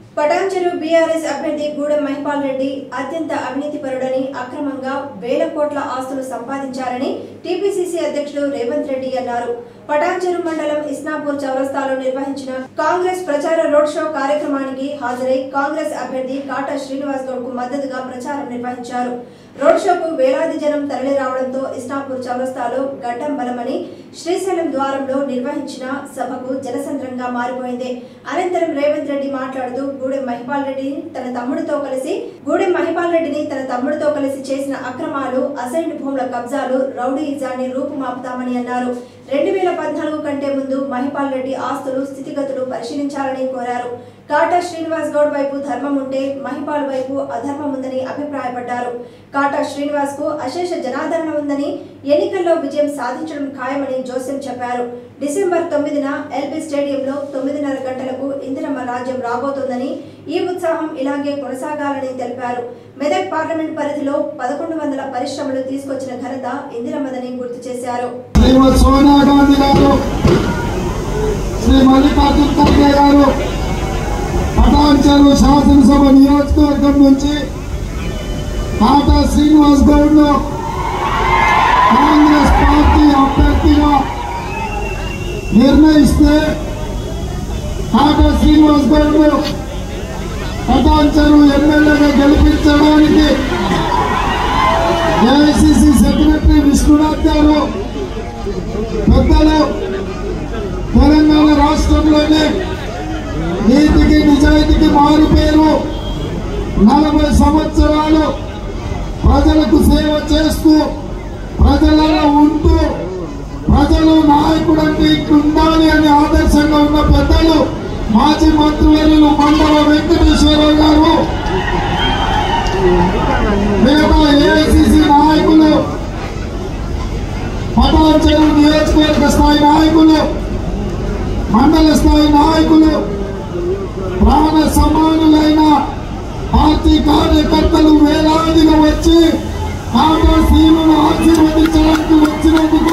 Patancheru BRS అభ్యర్థి గూడెం మహిపాల్ రెడ్డి అత్యంత అవినీతిపరుడని అక్రమంగా వేల కోట్ల ఆస్తులు సంపాదించారని టీపీసీసీ అధ్యక్షుడు రేవంత్ రెడ్డి అన్నారు పటాంచెరు మండలం ఇస్నాపూర్ చౌరస్తాలో నిర్వహించిన కాంగ్రెస్ ప్రచార రోడ్ షో కార్యక్రమానికి హాజరై కాంగ్రెస్ అభ్యర్థి కాటా శ్రీనివాస్ గౌడ్ కు మద్దతుగా ప్రచారం నిర్వహించారు రోడ్ షోకు వేలాది జనం తరలి రావడంతో ఇస్నాపూర్ చౌరస్తాలో గడ్డం బలమని శ్రీశైలం ద్వారంలో నిర్వహించిన సభకు జనసంద్రంగా మారిపోయింది అనంతరం రేవంత్ రెడ్డి మాట్లాడుతూ గూడెం మహిపాల్ రెడ్డిని తన తమ్ముడితో కలిసి గూడెం మహిపాల్ రెడ్డిని తన తమ్ముడితో కలిసి చేసిన అక్రమాలు అసైన్డ్ భూముల కబ్జాలు రౌడీయిజాన్ని రూపుమాపుతామని అన్నారు రెండు వేల పద్నాలుగు కంటే ముందు మహిపాల్ రెడ్డి ఆస్తులు స్థితిగతులు పరిశీలించాలని కోరారు కాటా శ్రీనివాస్ గౌడ్ వైపు ధర్మం ఉంటే మహిపాల్ వైపు అధర్మం ఉందని అభిప్రాయపడ్డారు కాటా శ్రీనివాస్ కు అశేష జనాదరణ ఉందని ఎన్నికల్లో విజయం సాధించడం ఖాయమని జోసెం చెప్పారు డిసెంబర్ తొమ్మిదిన ఎల్బీ స్టేడియంలో తొమ్మిదిన్నర గంటలకు ఇందిరమ్మ రాజ్యం రాబోతోందని ఈ ఉత్సాహం ఇలాగే కొనసాగాలని తెలిపారు మెదక్ పార్లమెంట్ పరిధిలో పదకొండు వందల పరిశ్రమలు తీసుకొచ్చిన ఘనత ఇందిరమ్మదని గుర్తు చేశారు శ్రీమతి సోనియా గాంధీ గారు శ్రీ మల్లికార్జున ఖర్గే గారు పటాన్చెరు శాసనసభ నియోజకవర్గం నుంచి కాటా శ్రీనివాస్ గౌడ్ ను కాంగ్రెస్ పార్టీ అభ్యర్థిగా నిర్ణయిస్తే కాటా శ్రీనివాస్ గౌడ్ ను పటాన్చెరు ఎమ్మెల్యేగా గెలిపించడానికి ఏఐసిసి సెక్రటరీ విష్ణునాథ్ గారు పెద్దలు తెలంగాణ రాష్ట్రంలోనే నీతికి నిజాయితీకి మారు పేరు నలభై సంవత్సరాలు ప్రజలకు సేవ చేస్తూ ప్రజలలో ఉంటూ ప్రజలు నాయకుడు అంటే ఇట్లుండాలి అని ఆదర్శంగా ఉన్న పెద్దలు మాజీ మంత్రివర్యులు మండల వెంకటేశ్వరరావు గారు మిగతా ఏఐసిసి నాయకులు పటాన్చెరు నియోజకవర్గ స్థాయి నాయకులు మండల స్థాయి నాయకులు ప్రాణ సమానులైన పార్టీ కార్యకర్తలు వేలాదిగా వచ్చి కాంగ్రెసీలను ఆశీర్వదించడానికి వచ్చినందుకు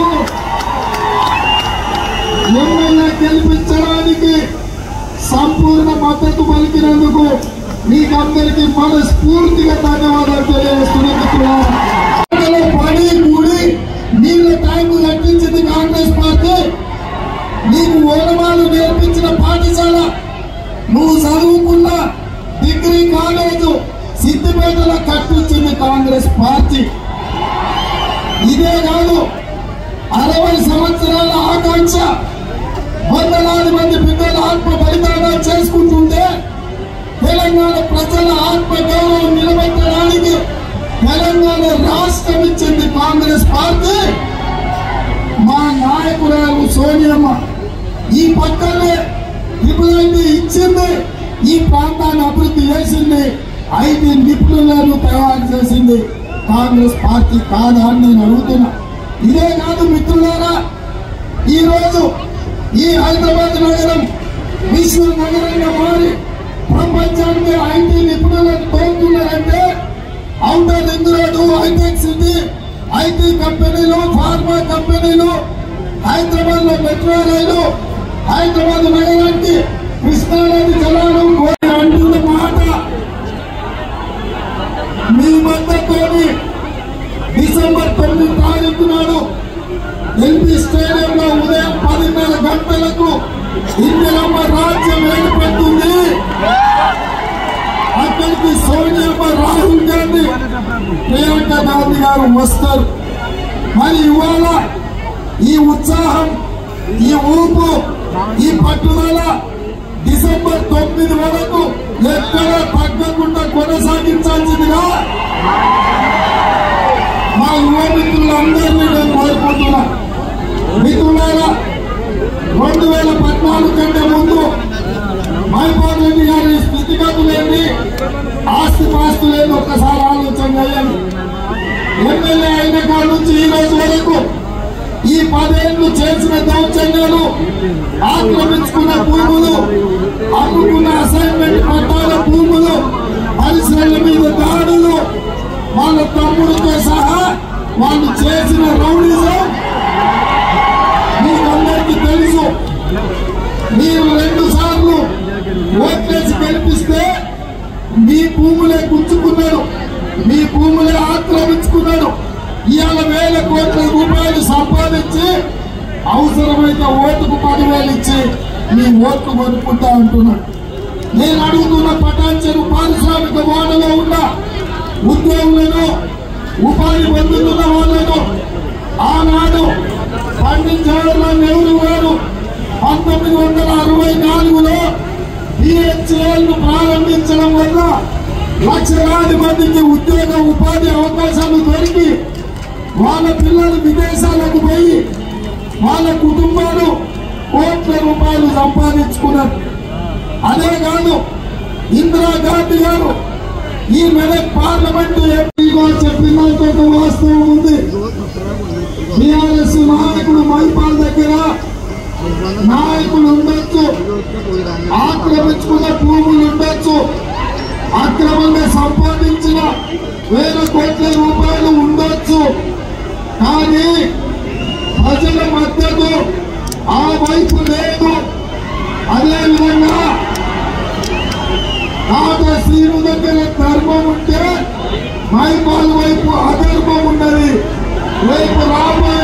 ఎమ్మెల్యే గెలిపించడానికి సంపూర్ణ మద్దతు పలికినందుకు మీకందరికీ మనస్ఫూర్తిగా ధన్యవాదాలు తెలియజేస్తున్నందుకు ప్రజలు పడి కూడి నీళ్ళ ట్యాంకు కట్టించింది కాంగ్రెస్ పార్టీ నీకు ఓనమాలు నేర్పించిన పాఠశాల నువ్వు చదువుకున్న డిగ్రీ కాలేజు సిద్దిపేటలో కట్టించింది కాంగ్రెస్ పార్టీ ఇదే కాదు అరవై సంవత్సరాల ఆకాంక్ష వందలాది మంది బిడ్డల ఆత్మ బలిదానాలు చేసుకుంటుంటే తెలంగాణ ప్రజల ఆత్మ గౌరవం నిలబెట్టడానికి తెలంగాణ రాష్ట్రం ఇచ్చింది కాంగ్రెస్ పార్టీ మా నాయకురాలు సోనియమ్మ ఈ పక్కనే నిపుణులైతే ఇచ్చింది ఈ ప్రాంతాన్ని అభివృద్ధి చేసింది ఐదు నిపుణులను తయారు చేసింది కాంగ్రెస్ పార్టీ కాదా అని నేను అడుగుతున్నా ఇదే కాదు మిత్రులారా ఈ రోజు ఈ హైదరాబాద్ నగరం విశ్వ నగరంగా మారి ప్రపంచానికి ఐటీ నిపుణులను తోలుతున్నారంటే outer ring road hitech city IT companies pharma companies Hyderabad లో మెట్రో రైలు హైదరాబాద్ నగరానికి కృష్ణానది జలాలు కోరి అంటున్న మాట మీ మద్దతుని డిసెంబర్ తొమ్మిది తారీఖు నాడు ఎల్పీ స్టేడియంలో ఉదయం పదిన్నర గంటలకు ఇందిరమ్మ రాజ్యం ఏర్పడుతుంది అక్కడికి సోనియమ్మ రాహుల్ గాంధీ ప్రియాంక గాంధీ గారు వస్తారు మరి ఇవాళ ఈ ఉత్సాహం ఈ ఊపు ఈ పట్టుదల డిసెంబర్ తొమ్మిది వరకు ఎక్కడ తగ్గకుండా కొనసాగించాల్సిందిగా మా యువ మిత్రులందరినీ నేను కోరుకుంటున్నా మిత్రులారా రెండు వేల పద్నాలుగు కంటే ముందు మైపాల్ రెడ్డి గారి స్థితిగతులేంటి ఆస్తి పాస్తులేంటి ఒక్కసారి ఆలోచన చేయండి ఎమ్మెల్యే అయిన కాడ నుంచి ఈ రోజు వరకు ఈ పదేళ్లు చేసిన దౌర్జన్యాలు ఆక్రమించుకున్న భూములు అమ్ముకున్న అసైన్మెంట్ పట్టాల భూములు పరిశ్రమల మీద దాడులు వాళ్ళ తమ్ముడితో సహా వాళ్ళు చేసిన రౌడీజం మీకందరికీ తెలుసు మీరు రెండు సార్లు ఓట్లేసి గెలిపిస్తే మీ భూములే గుంజుకున్నాడు మీ భూములే ఆక్రమించుకున్నాడు ఇవాళ వేల కోట్ల రూపాయలు సంపాదించి అవసరమైతే ఓటుకు పదివేలు ఇచ్చి మీ ఓట్లు కొనుక్కుంటా అంటున్నాడు నేను అడుగుతున్న పటాన్చెరు పారిశ్రామిక వాడలో ఉన్న ఉద్యోగులను ఉపాధి పొందుతున్న వాళ్ళను ఆనాడు పండిత్ జవహర్లాల్ నెహ్రూ గారు పంతొమ్మిది వందల అరవై నాలుగులో పిహెచ్ఎల్ ప్రారంభించడం వల్ల లక్షలాది మందికి ఉద్యోగ ఉపాధి అవకాశాలు దొరికి వాళ్ళ పిల్లలు విదేశాలకు పోయి వాళ్ళ కుటుంబాలు కోట్ల రూపాయలు సంపాదించుకున్నారు అదే కాదు ఇందిరాగాంధీ గారు ఈ మెదక్ పార్లమెంటు ఎంపీగా చెప్పినంత ఒక వాస్తవం ఉంది టిఆర్ఎస్ నాయకుడు మైపాల్ దగ్గర నాయకులు ఉండొచ్చు ఆక్రమించుకున్న భూములు ఉండొచ్చు అక్రమంగా సంపాదించిన వేల కోట్ల రూపాయలు ఉండొచ్చు కానీ ప్రజల మద్దతు ఆ వైపు లేదు అదే విధంగా తాత శ్రీను దగ్గర ధర్మం ఉంటే మైపాల్ వైపు అధర్మం ఉన్నది రేపు రాబోయే